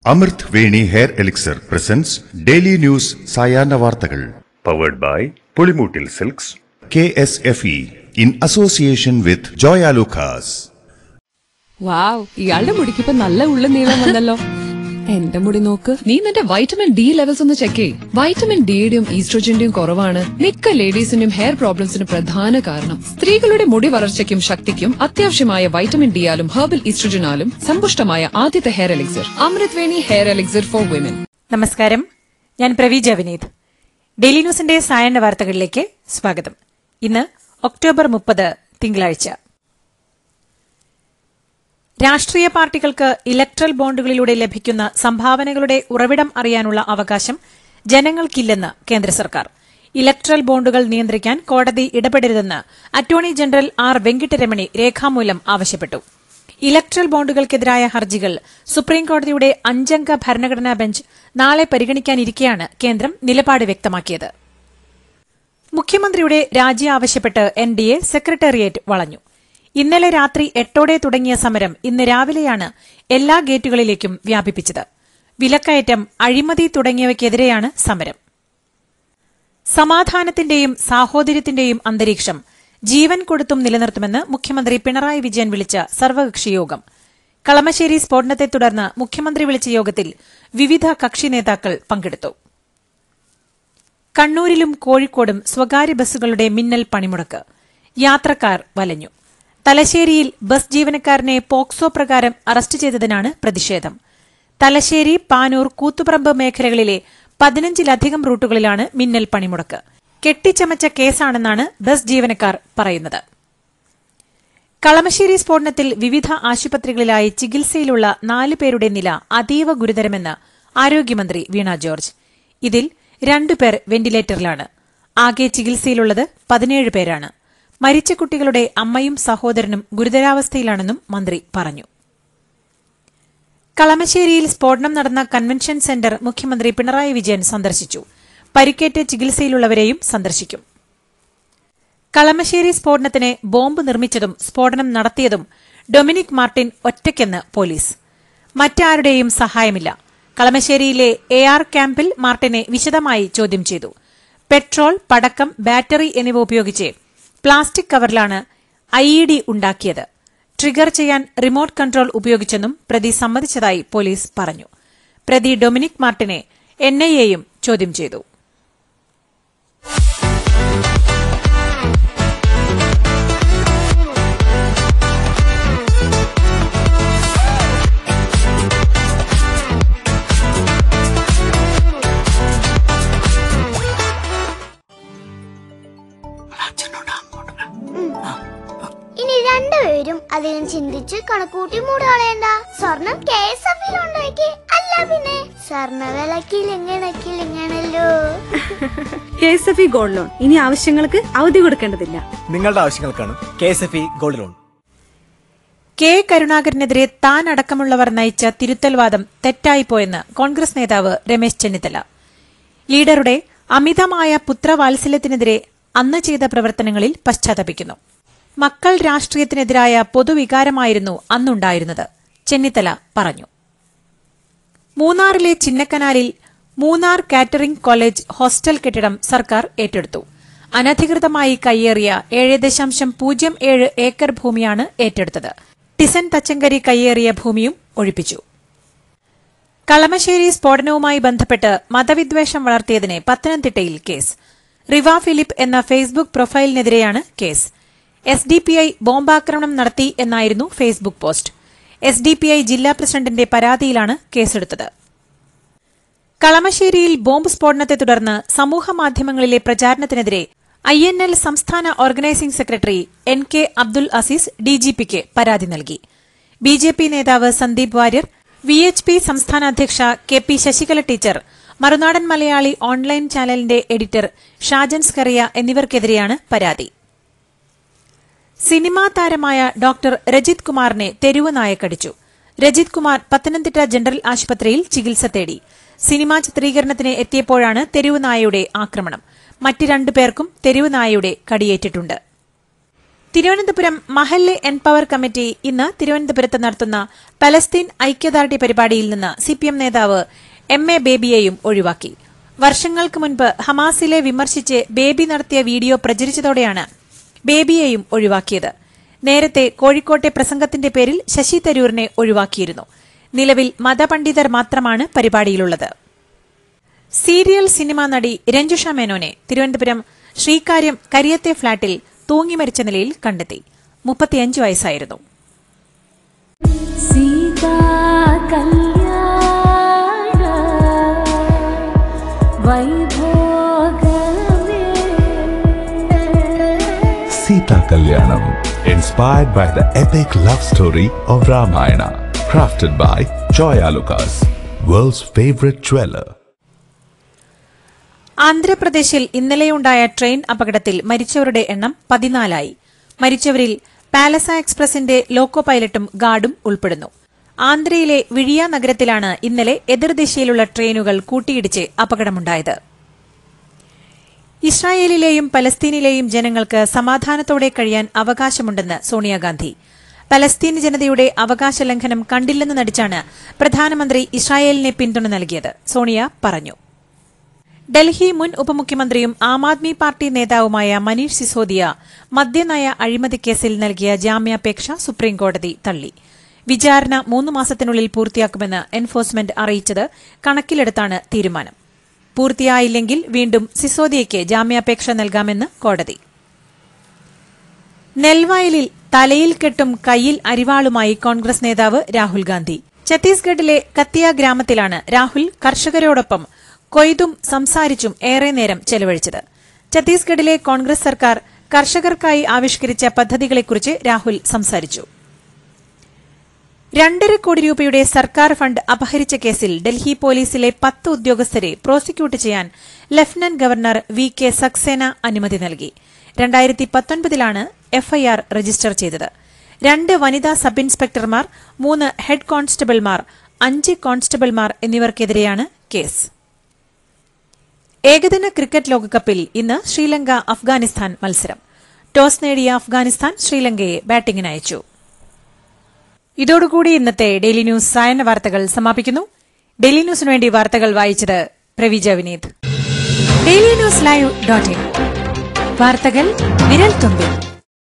അമൃത് Veni hair elixir presents daily news സായാഹ്ന വാർത്തകൾ powered by Pulimoottil Silks K S F E in association with Joyalukkas wow ഇയാളുടെ മുടിക്കിപ്പോ നല്ല ഉള്ള നീളം വന്നല്ലോ എന്റെ മുടി നോക്ക് നീ നിന്റെ വൈറ്റമിൻ ഡി ലെവൽസ് ഒന്ന് ചെക്ക് ചെയ് വൈറ്റമിൻ ഡിയുടെയും ഈസ്ട്രോജന്റെയും കുറവാണ് മിക്ക ലേഡീസിന്റെയും ഹെയർ പ്രോബ്ലംസിന് പ്രധാന കാരണം സ്ത്രീകളുടെ മുടി വളർച്ചയ്ക്കും ശക്തിക്കും അത്യാവശ്യമായ വൈറ്റമിൻ ഡിയാലും ഹെർബൽ ഈസ്ട്രോജനാലും സമ്പുഷ്ടമായ ആദ്യത്തെ hair elixir Amrit Veni hair elixir for women നമസ്കാരം ഞാൻ പ്രവീജ വിനീത് ഡെയിലി ന്യൂസിന്റെ സായന്ന വാർത്തകളിലേക്ക് സ്വാഗതം ഇന്ന് ഒക്ടോബർ മുപ്പത് തിങ്കളാഴ്ച രാഷ്ട്രീയ പാർട്ടികൾക്ക് ഇലക്ട്രൽ ബോണ്ടുകളിലൂടെ ലഭിക്കുന്ന സംഭാവനകളുടെ ഉറവിടം അറിയാനുള്ള അവകാശം ജനങ്ങൾക്കില്ലെന്ന് കേന്ദ്ര സർക്കാർ ഇലക്ട്രൽ ബോണ്ടുകൾ നിയന്ത്രിക്കാൻ കോടതി ഇടപെടരുതെന്ന് അറ്റോർണി ജനറൽ ആർ വെങ്കിട്ടരമണി രേഖാമൂലം ആവശ്യപ്പെട്ടു ഇലക്ട്രൽ ബോണ്ടുകൾക്കെതിരായ ഹർജികൾ സുപ്രീംകോടതിയുടെ അഞ്ചംഗ ഭരണഘടനാ ബെഞ്ച് നാളെ പരിഗണിക്കാനിരിക്കെയാണ് കേന്ദ്രം നിലപാട് വ്യക്തമാക്കിയത് മുഖ്യമന്ത്രിയുടെ രാജി ആവശ്യപ്പെട്ട് എൻ ഡി എ സെക്രട്ടേറിയറ്റ് വളഞ്ഞു ഇന്നലെ രാത്രി എട്ടോടെ തുടങ്ങിയ സമരം ഇന്ന് രാവിലെയാണ് എല്ലാ ഗേറ്റുകളിലേക്കും വ്യാപിപ്പിച്ചത് വിലക്കയറ്റം അഴിമതി തുടങ്ങിയവയ്ക്കെതിരെയാണ് സമരം സമാധാനത്തിന്റെയും സാഹോദര്യത്തിന്റെയും അന്തരീക്ഷം ജീവൻ കൊടുത്തും നിലനിർത്തുമെന്ന് മുഖ്യമന്ത്രി പിണറായി വിജയൻ വിളിച്ച സർവകക്ഷി യോഗം കളമശ്ശേരി സ്ഫോടനത്തെ തുടർന്ന് മുഖ്യമന്ത്രി വിളിച്ച യോഗത്തിൽ വിവിധ കക്ഷി നേതാക്കൾ പങ്കെടുത്തു കണ്ണൂരിലും കോഴിക്കോടും സ്വകാര്യ ബസ്സുകളുടെ മിന്നൽ പണിമുടക്ക് യാത്രക്കാർ വലഞ്ഞു തലശ്ശേരിയിൽ ബസ് ജീവനക്കാരനെ പോക്സോ പ്രകാരം അറസ്റ്റ് ചെയ്തതിനാണ് പ്രതിഷേധം തലശ്ശേരി പാനൂർ കൂത്തുപറമ്പ് മേഖലകളിലെ പതിനഞ്ചിലധികം റൂട്ടുകളിലാണ് മിന്നൽ പണിമുടക്ക് കെട്ടിച്ചമച്ച കേസാണെന്നാണ് ബസ് ജീവനക്കാർ പറയുന്നത് കളമശ്ശേരി സ്ഫോടനത്തിൽ വിവിധ ആശുപത്രികളിലായി ചികിത്സയിലുള്ള നാല് പേരുടെ നില അതീവ ഗുരുതരമെന്ന് ആരോഗ്യമന്ത്രി വീണ ജോർജ് ഇതിൽ രണ്ടുപേർ വെന്റിലേറ്ററിലാണ് ആകെ ചികിത്സയിലുള്ളത് പതിനേഴ് പേരാണ് മരിച്ച കുട്ടികളുടെ അമ്മയും സഹോദരനും ഗുരുതരാവസ്ഥയിലാണെന്നും മന്ത്രി പറഞ്ഞു കളമശ്ശേരിയിൽ സ്ഫോടനം നടന്ന കൺവെൻഷൻ സെന്റർ മുഖ്യമന്ത്രി പിണറായി വിജയൻ സന്ദർശിച്ചു പരിക്കേറ്റ് ചികിത്സയിലുള്ളവരെയും സന്ദർശിക്കും കളമശ്ശേരി സ്ഫോടനത്തിന് ബോംബ് നിർമ്മിച്ചതും സ്ഫോടനം നടത്തിയതും ഡൊമിനിക് മാർട്ടിൻ ഒറ്റയ്ക്കെന്ന് പോലീസ് മറ്റാരുടെയും സഹായമില്ല കളമശ്ശേരിയിലെ എ ആർ ക്യാമ്പിൽ മാർട്ടിനെ വിശദമായി ചോദ്യം ചെയ്തു പെട്രോൾ പടക്കം ബാറ്ററി എന്നിവ ഉപയോഗിച്ച് പ്ലാസ്റ്റിക് കവറിലാണ് ഐഇഡി ഉണ്ടാക്കിയത് ട്രിഗർ ചെയ്യാൻ റിമോട്ട് കൺട്രോൾ ഉപയോഗിച്ചെന്നും പ്രതി സമ്മതിച്ചതായി പോലീസ് പറഞ്ഞു പ്രതി ഡൊമിനിക് മാർട്ടിനെ എൻഐഎയും ചോദ്യം ചെയ്തു ഇനി രണ്ടുപേരും അധികം ചിന്തിച്ച് കണക്കൂട്ടി മൂട് കളയണ്ട സ്വർണം കെ എസ് എഫ് ഉണ്ടാക്കി അല്ല പിന്നെ സ്വർണ്ണ വില കിളിങ്ങണ കിളിങ്ങണല്ലോ K S F E gold loan ഇനി ആവശ്യങ്ങൾക്ക് അവധി കൊടുക്കേണ്ടതില്ല നിങ്ങളുടെ ആവശ്യങ്ങൾക്കാണ് K S F E gold loan K കരുണാകരനെതിരെ താൻ അടക്കമുള്ളവർ നയിച്ച തിരുത്തൽവാദം തെറ്റായിപ്പോയെന്ന് കോൺഗ്രസ് നേതാവ് രമേശ് ചെന്നിത്തല ലീഡറുടെ അമിതമായ പുത്രവാത്സല്യത്തിനെതിരെ അന്ന് ചെയ്ത പ്രവർത്തനങ്ങളിൽ പശ്ചാത്തപിക്കുന്നു മക്കൾ രാഷ്ട്രീയത്തിനെതിരായ പൊതുവികാരമായിരുന്നു അന്നുണ്ടായിരുന്നത് ചെന്നിത്തല പറഞ്ഞു മൂന്നാറിലെ ചിന്നക്കനാലിൽ മൂന്നാർ കാറ്ററിംഗ് കോളേജ് ഹോസ്റ്റൽ കെട്ടിടം സർക്കാർ ഏറ്റെടുത്തു അനധികൃതമായി കയ്യേറിയ ഏഴ് ദശാംശം പൂജ്യം ഏഴ് ഏക്കർ ഭൂമിയാണ് ഏറ്റെടുത്തത് ടിസൻ തച്ചങ്കരി കയ്യേറിയ ഭൂമിയും ഒഴിപ്പിച്ചു കളമശ്ശേരി സ്ഫോടനവുമായി ബന്ധപ്പെട്ട് മതവിദ്വേഷം വളർത്തിയതിന് പത്തനംതിട്ടയിൽ കേസ് റിവ ഫിലിപ്പ് എന്ന ഫേസ്ബുക്ക് പ്രൊഫൈലിനെതിരെയാണ് case S D P I ബോംബാക്രമണം നടത്തി എന്നായിരുന്നു Facebook post S D P I ജില്ലാ പ്രസിഡന്റിന്റെ പരാതിയിലാണ് കേസെടുത്തത് കളമശ്ശേരിയിൽ ബോംബ് സ്ഫോടനത്തെ തുടർന്ന് സമൂഹമാധ്യമങ്ങളിലെ പ്രചാരണത്തിനെതിരെ ഐ എൻ എൽ സംസ്ഥാന organising secretary N K Abdul Aziz ഡിജിപിക്ക് പരാതി നൽകി ബി ജെ പി നേതാവ് Sandeep Variar V H P സംസ്ഥാന അധ്യക്ഷ K P Sasikala teacher Marunadan Malayali online ചാനലിന്റെ എഡിറ്റർ ഷാജൻ സ്കറിയ എന്നിവർക്കെതിരെയാണ് പരാതി സിനിമാ താരമായ ഡോക്ടർ രജിത് കുമാറിനെ തെരുവ് നായ കടിച്ചു രജിത് കുമാർ പത്തനംതിട്ട ജനറൽ ആശുപത്രിയിൽ ചികിത്സ തേടി സിനിമാ ചിത്രീകരണത്തിന് എത്തിയപ്പോഴാണ് തെരുവ് നായയുടെ ആക്രമണം മറ്റ് രണ്ടു പേർക്കും തെരുവ് നായയുടെ കടിയേറ്റിട്ടുണ്ട് തിരുവനന്തപുരം മഹല്ല് എൻപവർ കമ്മിറ്റി ഇന്ന് തിരുവനന്തപുരത്ത് നടത്തുന്ന പലസ്തീൻ ഐക്യദാർഢ്യ പരിപാടിയിൽ നിന്ന് സിപിഎം നേതാവ് എം എ ബേബിയെയും ഒഴിവാക്കി വർഷങ്ങൾക്ക് മുൻപ് ഹമാസിലെ വിമർശിച്ച് ബേബി നടത്തിയ വീഡിയോ പ്രചരിച്ചതോടെയാണ് ബേബിയെയും ഒഴിവാക്കിയത് നേരത്തെ കോഴിക്കോട്ടെ പ്രസംഗത്തിന്റെ പേരിൽ ശശി തരൂരിനെ ഒഴിവാക്കിയിരുന്നു നിലവിൽ മതപണ്ഡിതർ മാത്രമാണ് പരിപാടിയിലുള്ളത് സീരിയൽ സിനിമാ നടി രഞ്ജുഷ മേനോനെ തിരുവനന്തപുരം ശ്രീകാര്യം കരിയത്തെ ഫ്ളാറ്റിൽ തൂങ്ങി മരിച്ച നിലയിൽ കണ്ടെത്തി മുപ്പത്തിയഞ്ച് വയസ്സായിരുന്നു സീതാ കല്യാണ വൈഭോഗമേ Sita Kalyanam, inspired by the epic love story of Ramayana, crafted by Joya Lucas, world's favorite jeweler. ആന്ധ്രാപ്രദേശിൽ ഇന്നലെയുണ്ടായ ട്രെയിൻ അപകടത്തിൽ മരിച്ചവരുടെ എണ്ണം പതിനാലായി മരിച്ചവരിൽ പാലസ എക്സ്പ്രസിന്റെ ലോക്കോ പൈലറ്റും ഗാർഡും ഉൾപ്പെടുന്നു ആന്ധ്രയിലെ വിഴിയ നഗരത്തിലാണ് ഇന്നലെ എതിർദിശയിലുള്ള ട്രെയിനുകൾ കൂട്ടിയിടിച്ച് അപകടമുണ്ടായത് ഇസ്രായേലിലെയും പലസ്തീനിലെയും ജനങ്ങൾക്ക് സമാധാനത്തോടെ കഴിയാൻ അവകാശമുണ്ടെന്ന് സോണിയാഗാന്ധി പലസ്തീൻ ജനതയുടെ അവകാശ ലംഘനം കണ്ടില്ലെന്ന് നടിച്ചാണ് പ്രധാനമന്ത്രി ഇസ്രായേലിനെ പിന്തുണ നൽകിയത് സോണിയ പറഞ്ഞു ഡൽഹി മുൻ ഉപമുഖ്യമന്ത്രിയും ആം ആദ്മി പാർട്ടി നേതാവുമായ മനീഷ് സിസോദിയ മദ്യനയ അഴിമതിക്കേസിൽ നൽകിയ ജാമ്യാപേക്ഷ സുപ്രീംകോടതി തള്ളി വിചാരണ മൂന്ന് മാസത്തിനുള്ളിൽ പൂർത്തിയാക്കുമെന്ന് എൻഫോഴ്സ്മെന്റ് അറിയിച്ചത് കണക്കിലെടുത്താണ് തീരുമാനം പൂർത്തിയായില്ലെങ്കിൽ വീണ്ടും സിസോദിയയ്ക്ക് ജാമ്യാപേക്ഷ നൽകാമെന്ന് കോടതി നെൽവയലിൽ തലയിൽ കെട്ടും കയ്യിൽ അരിവാളുമായി കോൺഗ്രസ് നേതാവ് രാഹുൽ ഗാന്ധി ഛത്തീസ്ഗഡിലെ കത്തിയ ഗ്രാമത്തിലാണ് രാഹുൽ കർഷകരോടൊപ്പം കൊയ്തും സംസാരിച്ചും ഏറെ നേരം ചെലവഴിച്ചത് ഛത്തീസ്ഗഡിലെ കോൺഗ്രസ് സർക്കാർ കർഷകർക്കായി ആവിഷ്കരിച്ച പദ്ധതികളെക്കുറിച്ച് രാഹുൽ സംസാരിച്ചു രണ്ടര കോടി രൂപയുടെ സർക്കാർ ഫണ്ട് അപഹരിച്ച കേസിൽ ഡൽഹി പോലീസിലെ പത്ത് ഉദ്യോഗസ്ഥരെ പ്രോസിക്യൂട്ട് ചെയ്യാൻ lieutenant governor V K Saxena അനുമതി നൽകി രണ്ടായിരത്തി പത്തൊൻപതിലാണ് എഫ്ഐആർ രജിസ്റ്റർ ചെയ്തത് രണ്ട് വനിതാ സബ് ഇൻസ്പെക്ടർമാർ മൂന്ന് ഹെഡ് കോൺസ്റ്റബിൾമാർ അഞ്ച് കോൺസ്റ്റബിൾമാർ എന്നിവർക്കെതിരെയാണ് കേസ് ഏകദിന ക്രിക്കറ്റ് ലോകകപ്പിൽ ഇന്ന് ശ്രീലങ്ക അഫ്ഗാനിസ്ഥാൻ മത്സരം ടോസ് നേടിയ അഫ്ഗാനിസ്ഥാൻ ശ്രീലങ്കയെ ബാറ്റിംഗിന് അയച്ചു ഇതോടുകൂടി ഇന്നത്തെ ഡെയിലി ന്യൂസ് സായന വാർത്തകൾ സമാപിക്കുന്നു ഡെയിലി ന്യൂസിനു വേണ്ടി വാർത്തകൾ വായിച്ചത് Praveeja Vineeth daily news live dot in വാർത്തകൾ വിരൽ തുമ്പിൽ